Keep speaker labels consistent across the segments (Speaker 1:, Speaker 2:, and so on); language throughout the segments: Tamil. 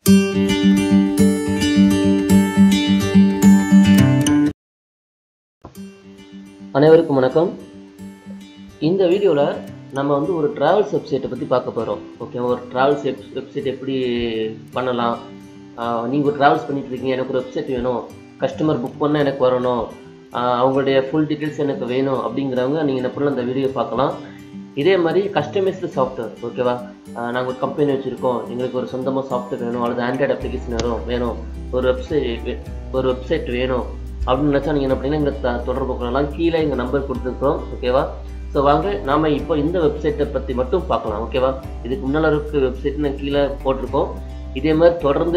Speaker 1: அனைவருக்கும் வணக்கம் இந்த வீடியோவில் நம்ம வந்து ஒரு ட்ராவல்ஸ் வெப்சைட்டை பற்றி பார்க்க போகிறோம் ஓகே ஒரு ட்ராவல்ஸ் வெப் வெப்சைட் எப்படி பண்ணலாம் நீங்கள் ஒரு ட்ராவல்ஸ் பண்ணிட்டு இருக்கீங்க எனக்கு ஒரு வெப்சைட் வேணும் கஸ்டமர் புக் பண்ணால் எனக்கு வரணும் ஆஹ் அவங்களுடைய ஃபுல் டீட்டெயில்ஸ் எனக்கு வேணும் அப்படிங்கிறவங்க நீங்கள் என்ன பண்ணலாம் இந்த வீடியோ பார்க்கலாம் இதே மாதிரி கஸ்டமைஸ்டு சாஃப்ட்வேர் ஓகேவா நாங்கள் ஒரு கம்பெனி வச்சுருக்கோம் எங்களுக்கு ஒரு சொந்தமாக சாஃப்ட்வேர் வேணும் அல்லது ஆண்ட்ராய்டு அப்ளிகேஷன் வேணும் வேணும் ஒரு வெப்சைட் ஒரு வெப்சைட் வேணும் அப்படின்னு நினச்சா நீங்கள் என்ன பண்ணீங்கன்னா இங்கே த- தொடர்பு கொள்ளலாம் கீழே எங்கள் நம்பர் கொடுத்துருக்கோம் ஓகேவா ஸோ வாங்க நாம இப்போ இந்த வெப்சைட்டை பற்றி மட்டும் பார்க்கலாம் ஓகேவா இதுக்கு முன்னால் இருக்க வெப்சைட் நான் கீழே போட்டிருக்கோம் இதே மாதிரி தொடர்ந்து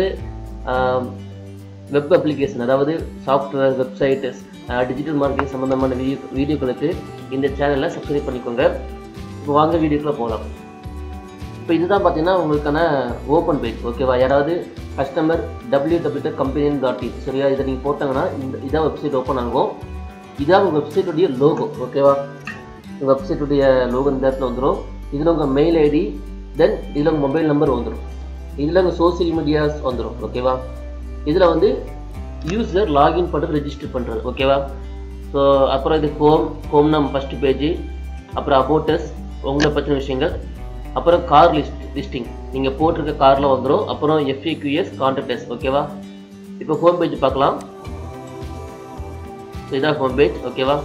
Speaker 1: வெப் அப்ளிகேஷன் அதாவது சாஃப்ட்வேர் வெப்சைட் டிஜிட்டல் மார்க்கெட்டிங் சம்மந்தமான வீடியோ வீடியோக்களுக்கு இந்த சேனலை சப்ஸ்கிரைப் பண்ணிக்கோங்க இப்போ வாங்க வீடியோக்குள்ளே போகலாம் இப்போ இதுதான் பார்த்தீங்கன்னா உங்களுக்கான ஓப்பன் பேஜ் ஓகேவா யாராவது customer W W company dot in சரியா இதை நீங்கள் போட்டாங்கன்னா இந்த இதான் வெப்சைட் ஓப்பன் ஆகும் இதான் உங்கள் வெப்சைட்டுடைய லோகோ ஓகேவா உங்கள் வெப்சைட்டுடைய லோகோ இந்த இடத்துல வந்துடும் இதில் உங்கள் மெயில் ஐடி தென் இதில் உங்கள் மொபைல் நம்பர் வந்துடும் இதில் உங்கள் சோஷியல் மீடியாஸ் வந்துடும் ஓகேவா இதில் வந்து யூசர் லாகின் பண்ணுறது ரெஜிஸ்டர் பண்ணுறது ஓகேவா ஸோ அப்புறம் இது ஹோம் ஹோம் நம்ம ஃபஸ்ட்டு பேஜ் அப்புறம் அபோட்டஸ் உங்களை பற்றின விஷயங்கள் அப்புறம் கார் லிஸ்ட் லிஸ்டிங் நீங்கள் போட்டிருக்க காரில் வந்துடும் அப்புறம் எஃப்ஏக்யூஎஸ் கான்டாக்டஸ் ஓகேவா இப்போ ஹோம் பேஜ் பார்க்கலாம் ஸோ இதான் ஹோம் பேஜ் ஓகேவா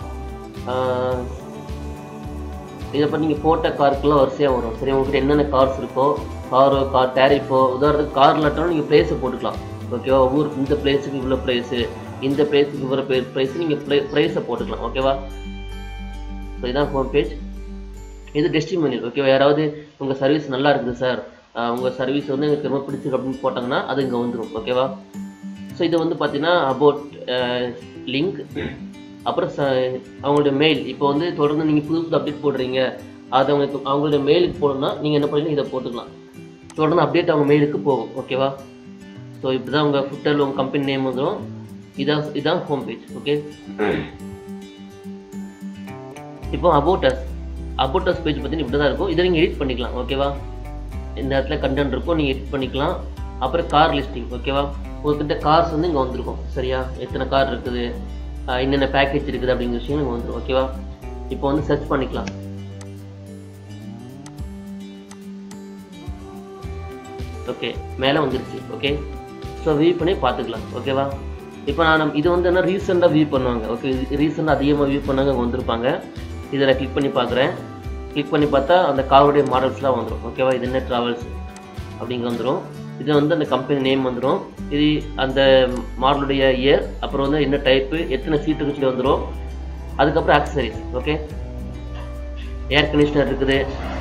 Speaker 1: இதை பற்றி நீங்கள் போட்ட காருக்கெல்லாம் வரிசையாக வரும் சரி உங்கள்கிட்ட என்னென்ன கார்ஸ் இருக்கோ காரோ கார் டேரிஃபோ உதாரணத்துக்கு கார் இல்லாட்டாலும் நீங்கள் ப்ளேஸை போட்டுக்கலாம் ஓகேவா ஊர் இந்த பிளேஸுக்கு இவ்வளோ ப்ரைஸு இந்த பிளேஸுக்கு இவ்வளோ ப்ரைஸ் நீங்கள் ப்ளே ப்ரைஸை போட்டுக்கலாம் ஓகேவா ஸோ இதான் ஹோம் பேஜ் இது டெஸ்டிமோனியல் ஓகேவா யாராவது உங்கள் சர்வீஸ் நல்லா இருக்குது சார் உங்கள் சர்வீஸ் வந்து எனக்கு ரொம்ப பிடிச்சிருக்கு அப்படின்னு போட்டாங்கன்னா அது இங்கே வந்துடும் ஓகேவா ஸோ இது வந்து பார்த்தீங்கன்னா அபவுட் லிங்க் அப்புறம் ச அவங்களுடைய மெயில் இப்போ வந்து தொடர்ந்து நீங்கள் புது புது அப்டேட் போடுறீங்க அது அவங்களுக்கு அவங்களுடைய மெயிலுக்கு போடணும்னா நீங்கள் என்ன பண்ணீங்க இதை போட்டுக்கலாம் தொடர்ந்து அப்டேட் அவங்க மெயிலுக்கு போகும் ஓகேவா ஸோ இப்படி தான் உங்கள் ஃபுட்டரில் உங்கள் கம்பெனி நேம் வந்துடும் இதான் இதான் ஹோம் பேஜ் ஓகே இப்போ about us about us page பற்றி இப்படி தான் இருக்கும் இதை நீங்கள் எடிட் பண்ணிக்கலாம் ஓகேவா இந்த இடத்துல கண்டென்ட் இருக்கும் நீங்கள் எடிட் பண்ணிக்கலாம் அப்புறம் கார் லிஸ்டிங் ஓகேவா உங்கள்கிட்ட கார்ஸ் வந்து இங்கே வந்திருக்கும் சரியா எத்தனை கார் இருக்குது ஆஹ் என்னென்ன பேக்கேஜ் இருக்குது அப்படிங்கிற விஷயம் இங்கே வந்துடும் ஓகேவா இப்போ வந்து சர்ச் பண்ணிக்கலாம் ஓகே மேலே வந்துருச்சு ஓகே ஸோ வியூ பண்ணி பார்த்துக்கலாம் ஓகேவா இப்போ நான் இது வந்து என்ன ரீசெண்டாக வியூ பண்ணுவாங்க ஓகே ரீசெண்டாக அதிகமாக வியூ பண்ணாங்க அங்கே வந்திருப்பாங்க இதில் கிளிக் பண்ணி பார்க்குறேன் கிளிக் பண்ணி பார்த்தா அந்த காருடைய மாடல்ஸ்லாம் வந்துடும் ஓகேவா இது என்ன ட்ராவல்ஸ் அப்படிங்க வந்துடும் இது வந்து அந்த கம்பெனி நேம் வந்துடும் இது அந்த மாடலுடைய இயர் அப்புறம் வந்து என்ன டைப்பு எத்தனை சீட்டு சொல்லி வந்துடும் அதுக்கப்புறம் ஆக்சசரிஸ் ஓகே ஏர் கண்டிஷனர் இருக்குது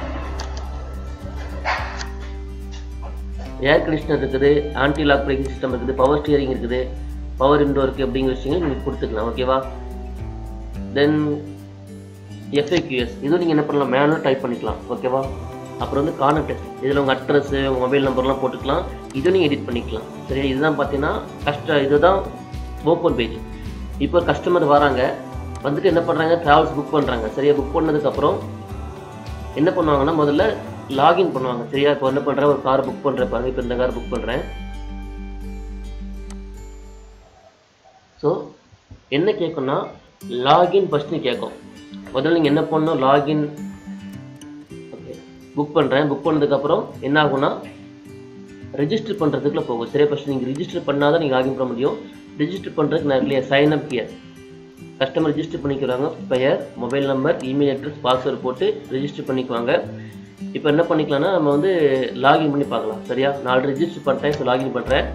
Speaker 1: ஏர் கண்டிஷனர் இருக்குது ஆன்டி லாக் பிரேக்கிங் சிஸ்டம் இருக்குது பவர் ஸ்டியரிங் இருக்குது பவர் விண்டோ இருக்குது அப்படிங்கிற விஷயங்கள் நீங்கள் கொடுத்துக்கலாம் ஓகேவா தென் எஃப்ஏக்யூஎஸ் இதுவும் நீங்கள் என்ன பண்ணலாம் மேனுவல் டைப் பண்ணிக்கலாம் ஓகேவா அப்புறம் வந்து கான்டாக்ட் இதில் உங்கள் அட்ரஸ் உங்கள் மொபைல் நம்பர்லாம் போட்டுக்கலாம் இதுவும் நீங்கள் எடிட் பண்ணிக்கலாம் சரியா இதுதான் பார்த்தீங்கன்னா கஷ்ட இதுதான் ஓப்பன் பேஜ் இப்போ கஸ்டமர் வராங்க வந்துட்டு என்ன பண்ணுறாங்க ட்ராவல்ஸ் புக் பண்ணுறாங்க சரியா புக் பண்ணதுக்கப்புறம் என்ன பண்ணுவாங்கன்னா முதல்ல லாகின் பண்ணுவாங்க சரியா இப்போ என்ன பண்ணுறேன் ஒரு கார் புக் பண்ணுறேன் பாருங்க இப்போ இந்த கார் புக் பண்ணுறேன் ஸோ என்ன கேட்கும்னா லாகின் ஃபஸ்ட்டு கேட்கும் முதல்ல நீங்கள் என்ன பண்ணணும் லாகின் ஓகே புக் பண்ணுறேன் புக் பண்ணதுக்கப்புறம் என்ன ஆகும்னா ரெஜிஸ்டர் பண்ணுறதுக்குள்ள போகும் சரியா ஃபஸ்ட் நீங்கள் ரிஜிஸ்டர் பண்ணாதான் நீங்கள் லாகின் பண்ண முடியும் ரெஜிஸ்டர் பண்ணுறதுக்கு நான் இல்லையா சைன் அப் கியர் கஸ்டமர் ரெஜிஸ்டர் பண்ணிக்கிறாங்க பெயர் mobile number email address password போட்டு ரெஜிஸ்டர் பண்ணிக்குவாங்க இப்போ என்ன பண்ணிக்கலாம்னா நம்ம வந்து லாகின் பண்ணி பார்க்கலாம் சரியா நான் ஆல்ரெடி ரெஜிஸ்டர் பண்ணிட்டேன் ஸோ லாகின் பண்ணுறேன்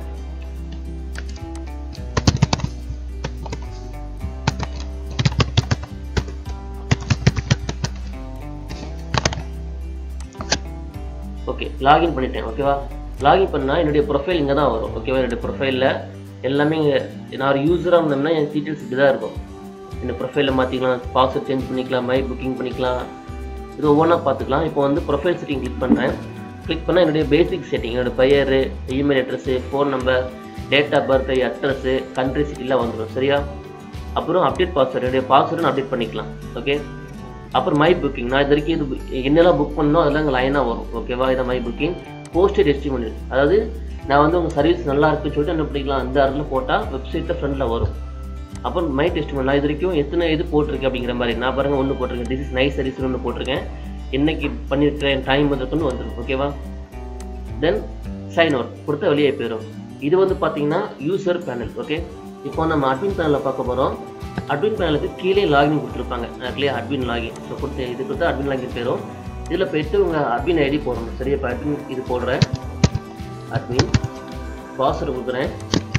Speaker 1: ஓகே லாகின் பண்ணிட்டேன் ஓகேவா லாகின் பண்ணால் என்னுடைய ப்ரொஃபைல் இங்கே தான் வரும் ஓகேவா என்னுடைய ப்ரொஃபைலில் எல்லாமே இங்கே நான் ஒரு யூஸராக இருந்தோம்னா என் டீட்டெயில்ஸ் இப்படி தான் இருக்கும் இந்த ப்ரொஃபைலில் மாற்றிக்கலாம் பாஸ்வேர்ட் சேஞ்ச் பண்ணிக்கலாம் மை புக்கிங் பண்ணிக்கலாம் இது ஒவ்வொன்றா பார்த்துக்கலாம் இப்போ வந்து ப்ரொஃபைல் செட்டிங் கிளிக் பண்ணுறேன் கிளிக் பண்ணால் என்னுடைய பேசிக் செட்டிங் என்னோட பெயர் email address phone number date of birth address country சிட்டிலாம் வந்துடும் சரியா அப்புறம் அப்டேட் பாஸ்வேர்டு என்னுடைய பாஸ்வேர்டு அப்டேட் பண்ணிக்கலாம் ஓகே அப்புறம் மை புக்கிங் நான் இது வரைக்கும் இது என்னெல்லாம் புக் பண்ணணும் அதெல்லாம் இங்கே லைனாக வரும் ஓகேவா இதை மை புக்கிங் போஸ்டட் டெஸ்டிமோனியல் அதாவது நான் வந்து உங்கள் சர்வீஸ் நல்லா இருக்குன்னு சொல்லிட்டு என்ன பண்ணிக்கலாம் இந்த இடத்துல போட்டால் வெப்சைட்டில் ஃப்ரண்டில் வரும் அப்போ மை டெஸ்டிமோனியல் நான் இது வரைக்கும் எத்தனை இது போட்டிருக்கேன் அப்படிங்கிற மாதிரி நான் பாருங்க ஒன்று போட்டிருக்கேன் திஸ் இஸ் நைஸ் சர்வீஸ் ஒன்று போட்டிருக்கேன் என்னைக்கு பண்ணியிருக்கிறேன் டைம் வந்திருக்குன்னு வந்துடும் ஓகேவா தென் சைன் அவுட் கொடுத்த வெளியே போயிடும் இது வந்து பார்த்தீங்கன்னா யூசர் பேனல் ஓகே இப்போ நம்ம அட்மின் பேனலில் பார்க்க போகிறோம் அட்மின் பேனலுக்கு கீழே லாகின் கொடுத்துருப்பாங்க அதுலேயே அட்மின் லாகின் ஸோ கொடுத்து இது கொடுத்தா அட்மின் லாகின் போயிடும் இதில் போயிட்டு உங்கள் அட்மின் ஐடி போடணும் சரியா இப்போ அட்மின் இது போடுறேன் அட்மின் பாஸ்வேர்டு கொடுக்குறேன்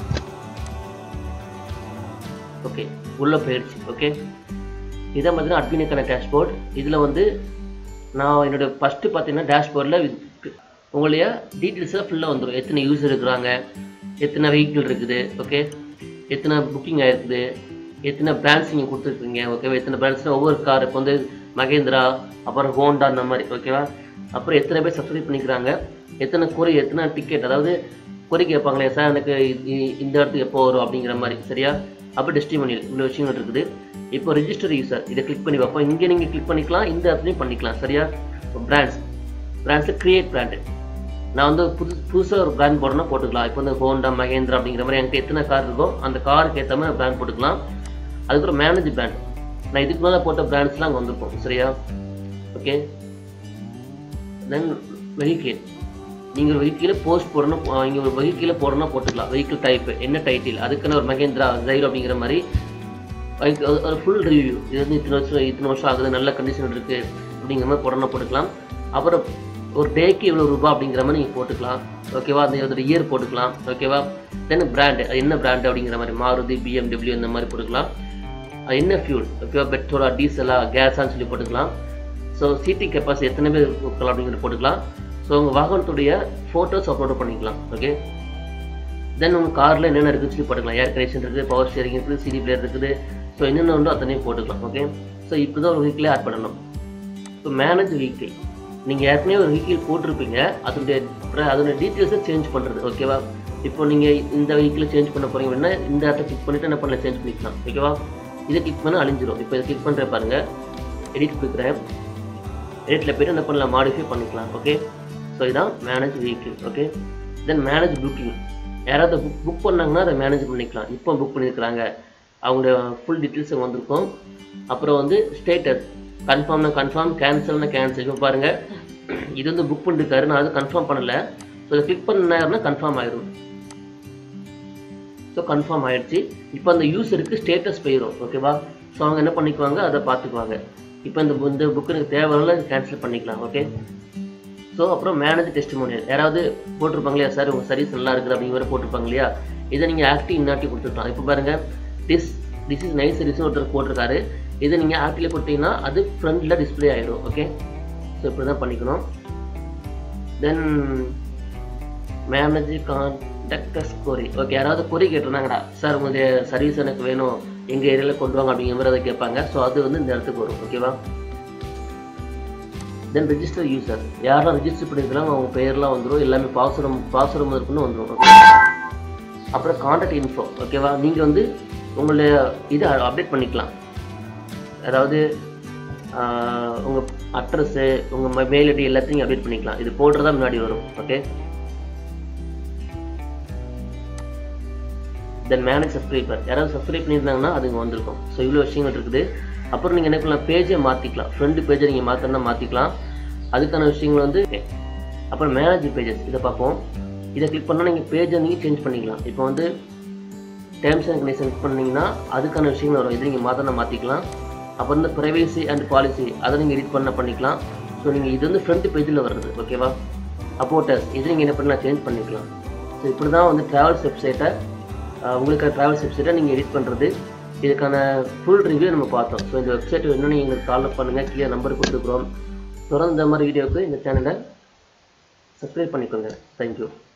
Speaker 1: ஓகே உள்ளே போயிடுச்சு ஓகே இதை பார்த்தீங்கன்னா அட்மினுக்கான டேஷ்போர்ட் இதில் வந்து நான் என்னோட ஃபஸ்ட்டு பார்த்தீங்கன்னா டேஷ்போர்டில் உங்களுடைய டீட்டெயில்ஸாக ஃபுல்லாக வந்துடும் எத்தனை யூசர் இருக்கிறாங்க எத்தனை வெஹிக்கிள் இருக்குது ஓகே எத்தனை புக்கிங் ஆயிருக்குது எத்தனை பிராண்ட்ஸ் நீங்கள் கொடுத்துருக்கீங்க ஓகேவா எத்தனை பிராண்ட்ஸ்னால் ஒவ்வொரு கார் இப்போ வந்து மகேந்திரா அப்புறம் ஹோண்டா அந்த மாதிரி ஓகேவா அப்புறம் எத்தனை பேர் சப்ஸ்கிரைப் பண்ணிக்கிறாங்க எத்தனை குறி எத்தனை டிக்கெட் அதாவது குறி கேட்பாங்களே சார் எனக்கு இ- இ- இந்த இடத்துக்கு எப்போ வரும் அப்படிங்கிற மாதிரி சரியா அப்போ டெஸ்டிமோனியல் இவ்வளோ விஷயங்கள் இருக்குது இப்போ ரெஜிஸ்டர் யூசர் இதை கிளிக் பண்ணி வைப்போம் இங்கே நீங்கள் கிளிக் பண்ணிக்கலாம் இந்த இடத்துலையும் பண்ணிக்கலாம் சரியா பிராண்ட்ஸ் பிராண்ட்ஸில் கிரியேட் பிராண்டு நான் வந்து புது புதுசாக ஒரு பிராண்ட் போடணும்னா போட்டுக்கலாம் இப்போ வந்து ஹோண்டா மகேந்திரா அப்படிங்கிற மாதிரி என்கிட்ட எத்தனை கார் இருக்கோ அந்த காருக்கு ஏற்ற மாதிரி பிராண்ட் போட்டுக்கலாம் அதுக்கப்புறம் மேனேஜ் பிராண்ட் நான் இதுக்கு மேலே போட்ட பிராண்ட்ஸ்லாம் அங்கே வந்திருக்கும் சரியா ஓகே தென் வெஹிக்கிள் நீங்கள் ஒரு வெஹிக்கிளை போஸ்ட் போடணும் இங்கே ஒரு வெஹிக்கிளை போடணும் போட்டுக்கலாம் வெஹிக்கிள் டைப் என்ன டைட்டில் அதுக்குன்னு ஒரு மகேந்திரா ஜைரோ அப்படிங்கிற மாதிரி அதுக்கு ஒரு- ஒரு ஃபுல் ரிவ்யூ இது வந்து இத்தனை வருஷம் இத்தனை வருஷம் ஆகுது நல்ல கண்டிஷன் இருக்குது அப்படிங்கிற மாதிரி போடணும் போட்டுக்கலாம் அப்புறம் ஒரு டேக்கு இவ்வளோ ரூபாய் அப்படிங்கிற மாதிரி நீங்கள் போட்டுக்கலாம் ஓகேவா அந்த இதோட இயர் போட்டுக்கலாம் ஓகேவா தென் பிராண்டு அது என்ன பிராண்டு அப்படிங்கிற மாதிரி மாருதி பிஎம்டபிள்யூ இந்த மாதிரி போட்டுக்கலாம் அது என்ன ஃபியூல் ஓகேவா பெட்ரோலா டீசலா கேஸான்னு சொல்லி போட்டுக்கலாம் ஸோ சீட்டிங் கெப்பாசிட்டி எத்தனை பேர் உட்கலாம் அப்படிங்கிறத போட்டுக்கலாம் ஸோ உங்கள் வாகனத்துடைய ஃபோட்டோஸ் அப்லோட் பண்ணிக்கலாம் ஓகே தென் உங்கள் காரில் என்னென்ன இருக்குன்னு சொல்லி போட்டுக்கலாம் ஏர் கனெக்ஷன் இருக்குது பவர் ஷேரிங் இருக்குது சிடி பிளேயர் இருக்குது ஸோ என்னென்ன உண்டோ அத்தனையும் போட்டுக்கலாம் ஓகே ஸோ இப்படி தான் ஒரு வெஹிக்கிளே ஆட் பண்ணணும் இப்போ மேனேஜ் வெஹிக்கிள் நீங்கள் ஏற்கனவே ஒரு வெஹிக்கிள் போட்டிருப்பீங்க அதனுடைய பிர- அதனுடைய டீட்டெயில்ஸை சேஞ்ச் பண்ணுறது ஓகேவா இப்போ நீங்கள் இந்த வெஹிக்கிளை சேஞ்ச் பண்ண போறீங்க அப்படின்னா இந்த இடத்த கிளிக் பண்ணிட்டு என்ன பண்ணல சேஞ்ச் பண்ணிக்கலாம் ஓகேவா இதை கிளிக் பண்ணால் அழிஞ்சிரும் இப்போ இதை கிளிக் பண்ணுற பாருங்க எடிட் கொடுக்குறேன் எடிட்டில் போய்ட்டு என்ன பண்ணலாம் மாடிஃபை பண்ணிக்கலாம் ஓகே ஸோ இதான் manage vehicle okay then manage booking யாராவது புக் புக் பண்ணாங்கன்னா அதை மேனேஜ் பண்ணிக்கலாம் இப்போ புக் பண்ணியிருக்கிறாங்க அவங்களுடைய ஃபுல் டீட்டெயில்ஸ் வந்திருக்கும் அப்புறம் வந்து ஸ்டேட்டஸ் கன்ஃபார்ம்னா கன்ஃபார்ம் கேன்சல்னா கேன்சல் இப்போ பாருங்கள் இது வந்து புக் பண்ணிருக்காரு நான் அது கன்ஃபார்ம் பண்ணல ஸோ இதை கிளிக் பண்ணாருன்னா கன்ஃபார்ம் ஆயிடும் ஸோ கன்ஃபார்ம் ஆயிடுச்சு இப்போ அந்த யூசருக்கு ஸ்டேட்டஸ் போயிடும் ஓகேவா ஸோ அவங்க என்ன பண்ணிக்குவாங்க அதை பார்த்துக்குவாங்க இப்போ இந்த bu- இந்த புக்கு எனக்கு தேவையில்ல கேன்சல் பண்ணிக்கலாம் ஓகே ஸோ அப்புறம் மேனேஜ் டெஸ்டிமோனியல் யாராவது போட்டிருப்பாங்க இல்லையா சார் உங்கள் சர்வீஸ் நல்லா இருக்குது அப்படிங்கிற மாதிரி போட்டிருப்பாங்க இல்லையா இதை நீங்கள் ஆக்டிவ் இன்னாட்டி கொடுத்துருக்கலாம் இப்போ பாருங்கள் this this is nice service ஒருத்தர் போட்டிருக்காரு இதை நீங்கள் ஆக்டிவில் கொடுத்தீங்கன்னா அது ஃப்ரண்டில் டிஸ்ப்ளே ஆகிடும் ஓகே ஸோ இப்படி தான் பண்ணிக்கணும் தென் மேனேஜ் கான்டாக்டர்ஸ் கொரி ஓகே யாராவது கொரி கேட்டிருந்தாங்கடா சார் உங்களுடைய சர்வீஸ் எனக்கு வேணும் எங்கள் ஏரியாவில் கொண்டு வாங்க அப்படிங்கிற மாதிரி அதை கேட்பாங்க ஸோ அது வந்து இந்த இடத்துக்கு வரும் ஓகேவா தென் ரெஜிஸ்டர் யூசர் யாரெல்லாம் ரெஜிஸ்டர் பண்ணியிருக்கிறாங்க அவங்க பேர்லாம் வந்துடும் எல்லாமே பாசுரம் பாசுரம் முதற்கொண்டு வந்துடும் ஓகே அப்புறம் கான்டாக்ட் இன்ஃபோ ஓகேவா நீங்கள் வந்து உங்களுடைய இதை அப்டேட் பண்ணிக்கலாம் அதாவது உங்கள் அட்ரஸ்ஸு உங்கள் மெயில் ஐடி எல்லாத்தையும் அப்டேட் பண்ணிக்கலாம் இது போடுறதா முன்னாடி வரும் ஓகே தென் மேனேஜ் சப்ஸ்கிரைபர் யாராவது சப்ஸ்கிரைப் பண்ணியிருந்தாங்கன்னா அது இங்கே வந்திருக்கும் ஸோ இவ்வளோ விஷயங்கள் இருக்குது அப்புறம் நீங்கள் என்ன பண்ணலாம் பேஜை மாற்றிக்கலாம் ஃப்ரெண்டு பேஜை நீங்கள் மாற்றணும்னா மாற்றிக்கலாம் அதுக்கான விஷயங்கள் வந்து அப்புறம் மேனேஜ் பேஜஸ் இதை பார்ப்போம் இதை கிளிக் பண்ணால் நீங்கள் பேஜை நீங்கள் சேஞ்ச் பண்ணிக்கலாம் இப்போ வந்து டேர்ம்ஸ் அண்ட் கண்டிஷன் பண்ணீங்கன்னா அதுக்கான விஷயங்கள் வரும் இது நீங்கள் மாற்றினா மாற்றிக்கலாம் அப்புறம் இந்த ப்ரைவேசி அண்ட் பாலிசி அதை நீங்கள் எடிட் பண்ண பண்ணிக்கலாம் ஸோ நீங்கள் இது வந்து ஃப்ரண்ட் பேஜில் வருது ஓகேவா அப்போட்டஸ் இது நீங்கள் என்ன பண்ணலாம் சேஞ்ச் பண்ணிக்கலாம் ஸோ இப்படி தான் வந்து ட்ராவல்ஸ் வெப்சைட்டை உங்களுக்கு ட்ராவல்ஸ் வெப்சைட்டை நீங்கள் எடிட் பண்ணுறது இதுக்கான ஃபுல் ரிவ்யூ நம்ம பார்த்தோம் ஸோ இந்த வெப்சைட் வேணும்னு நீங்கள் எங்களுக்கு கால் பண்ணுங்கள் கீழே நம்பர் கொடுத்துருக்குறோம் தொடர்ந்து இந்த மாதிரி வீடியோவுக்கு இந்த சேனலை சப்ஸ்கிரைப் பண்ணிக்கோங்க தேங்க்யூ